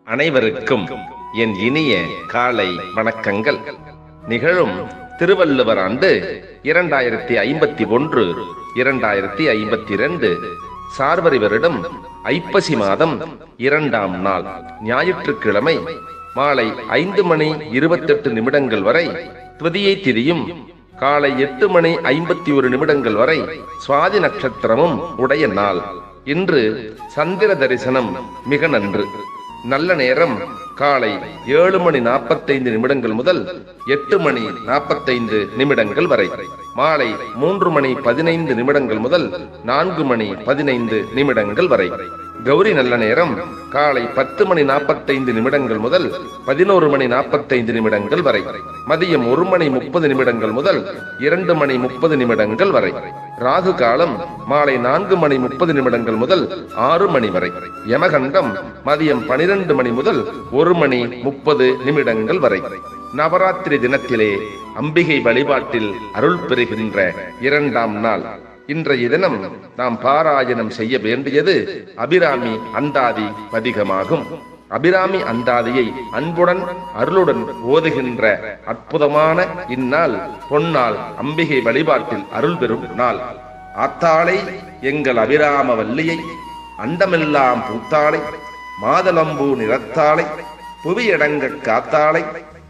அனைவருக்கும் என் இனிய காலை வணக்கங்கள் நிகழும் திருவள்ளுவர் ஆண்டு இரண்டாயிரத்தி ஐம்பத்தி ஒன்று இரண்டாயிரத்தி ஐம்பத்தி இரண்டு சார்வரி வருடம் ஐப்பசி மாதம் இரண்டாம் நாள் ஞாயிற்றுக்கிழமை மாலை ஐந்து மணி இருபத்தெட்டு நிமிடங்கள் வரை துவதியை திரியும் காலை எட்டு மணி ஐம்பத்தி ஒரு நிமிடங்கள் வரை சுவாதி நட்சத்திரமும் உடைய நாள் இன்று சந்திர தரிசனம் மிக நன்று நல்ல நேரம் காலை ஏழு மணி நாற்பத்தைந்து நிமிடங்கள் முதல் எட்டு மணி நாற்பத்தைந்து நிமிடங்கள் வரை மாலை மூன்று மணி பதினைந்து நிமிடங்கள் முதல் நான்கு மணி பதினைந்து நிமிடங்கள் வரை கௌரி நல்ல நேரம் காலை பத்து மணி நாற்பத்தைந்து நிமிடங்கள் முதல் பதினோரு மணி நாற்பத்தைந்து நிமிடங்கள் வரை மதியம் ஒரு மணி முப்பது நிமிடங்கள் முதல் இரண்டு மணி முப்பது நிமிடங்கள் வரை ராகு காலம் மாலை நான்கு மணி முப்பது நிமிடங்கள் முதல் ஆறு மணி வரை யமகண்டம் மதியம் பனிரெண்டு மணி முதல் ஒரு மணி முப்பது நிமிடங்கள் வரை நவராத்திரி தினத்திலே அம்பிகை வழிபாட்டில் அருள் பெறுகின்ற இரண்டாம் நாள் இன்றைய தினம் நாம் பாராயணம் செய்ய வேண்டியது அபிராமி அந்தாதி பதிகமாகும் அபிராமி அந்தாதியை அன்புடன் அருளுடன் ஓதுகின்ற அற்புதமான இந்நாள் பொன்னாள் அம்பிகை வழிபாட்டில் அருள் பெறும் நாள் ஆத்தாளை எங்கள் அபிராம வல்லியை அண்டமெல்லாம் பூத்தாளை மாதளம்பூ நிறத்தாளை புவியடங்க காத்தாளை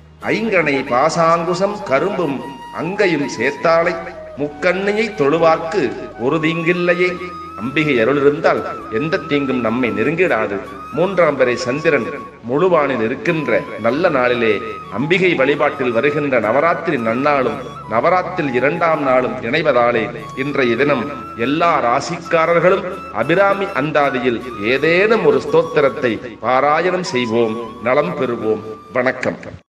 ஐங்கனை பாசாங்குசம் கரும்பும் அங்கையும் சேர்த்தாளை முக்கண்ணையை தொழுவார்க்கு ஒரு தீங்கில்லையே அம்பிகை அருள் இருந்தால் எந்த தீங்கும் நம்மை நெருங்கிடாது மூன்றாம் வரை சந்திரன் முழுவானில் இருக்கின்ற நல்ல நாளிலே அம்பிகை வழிபாட்டில் வருகின்ற நவராத்திரி நன்னாளும் நவராத்திரி இரண்டாம் நாளும் இணைவதாலே இன்றைய தினம் எல்லா ராசிக்காரர்களும் அபிராமி அந்தாதியில் ஏதேனும் ஒரு ஸ்தோத்திரத்தை பாராயணம் செய்வோம் நலம் பெறுவோம் வணக்கம்